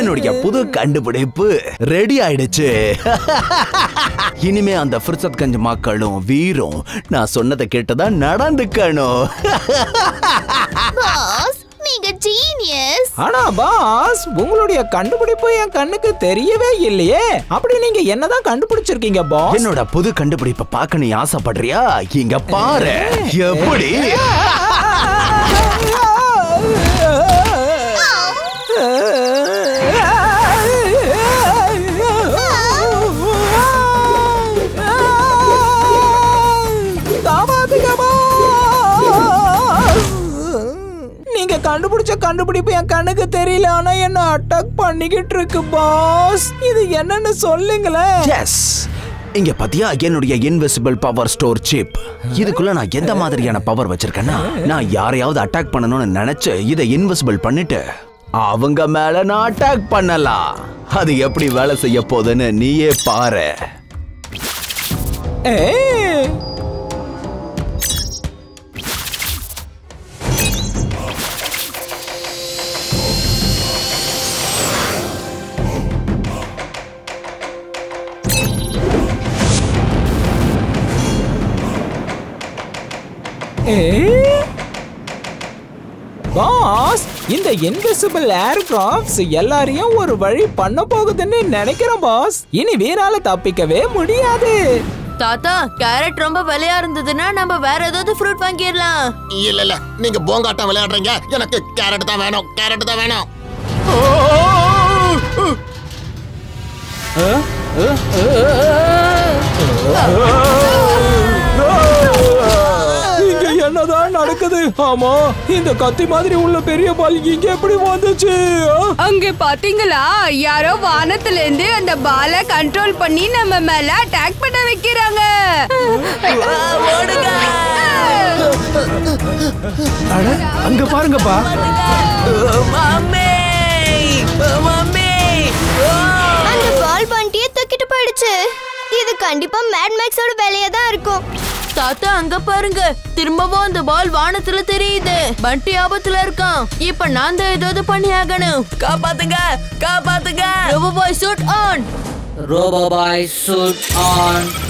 என்னுடைய புது கண்டுபிடிப்பு ரெடி ஆயிடுச்சு இனிமே அந்த ஃபிர்சத் கஞ்ச் மக்களும் வீரும் நான் சொன்னதை கேட்டுதான் நடந்துக்கணும் பாஸ் நீங்க ஜீனியஸ் ஆனா பாஸ் உங்களுடைய கண்டுபிடிப்பு என் கண்ணுக்கு தெரியவே இல்லையே அப்படி நீங்க என்னதான் கண்டுபிடிச்சிருக்கீங்க பாஸ் என்னோட புது கண்டுபிடிப்பை பார்க்க நீ ஆசைப்படுறியா இங்க பாரு எப்படி காப்பாத்துங்க boss. நீங்க கண்டுபிடிச்ச கண்டுபிடிப்பு என் கண்ணுக்கு தெரியல ஆனா என்ன அட்டாக் பண்ணிக்கிட்டு இருக்கு பாஸ் இது என்னன்னு சொல்லுங்களேன் எஸ் இங்க பாத்தியா என்னுடைய இன்விசிபிள் பவர் ஸ்டோர் சிப் இதுக்குள்ள நான் எந்த மாதிரியான பவர் வச்சிருக்கேன்னா நான் யாரையாவது அட்டாக் பண்ணணும்னு நினைச்சு இதை இன்விசிபிள் பண்ணிட்டு அவங்க மேல நான் அட்டாக் பண்ணலாம் அது எப்படி வேலை செய்ய போகுதுன்னு நீயே பாரு ஏய். ஏய். பாஸ் இந்த இன்விசிபிள் ஏர்கிராஃப்ட்ஸ் எல்லாரையும் ஒரு வழி பண்ண போகுதுன்னு நினைக்கிறேன் பாஸ் இனி வீரால தப்பிக்கவே முடியாது தாத்தா கேரட் ரொம்ப விலையா இருந்ததுன்னா நம்ம வேற ஏதாவது ஃப்ரூட் வாங்கிடலாம் இல்ல இல்ல நீங்க போங்காட்டம் விளையாடுறீங்க எனக்கு கேரட் தான் வேணும் கேரட் தான் வேணும் இங்க என்னதான் நடக்குது ஆமா இந்த கத்தி மாதிரி உள்ள பெரிய பால் இங்க எப்படி வந்துச்சு ஆ? அங்க பாத்தீங்களா யாரோ வானத்துல இருந்து அந்த பால கண்ட்ரோல் பண்ணி நம்ம மேல அட்டாக் பண்ண வைக்கிறாங்க அட, அங்க பாருங்கப்பா மம்மி மம்மி அந்த பால் பண்டியை தூக்கிட்டு போயிடுச்சு இது கண்டிப்பா மேட் மேக்ஸோட வேலையா தான் இருக்கும் தாத்தா அங்க பாருங்க திரும்பவும் அந்த பால் வானத்துல தெரியுது பண்டி ஆபத்துல இருக்கான் இப்ப நான் தான் ஏதாவது பண்ணி ஆகணும் காப்பாத்துங்க காப்பாத்துங்க robo boy suit on Roboboy suit on.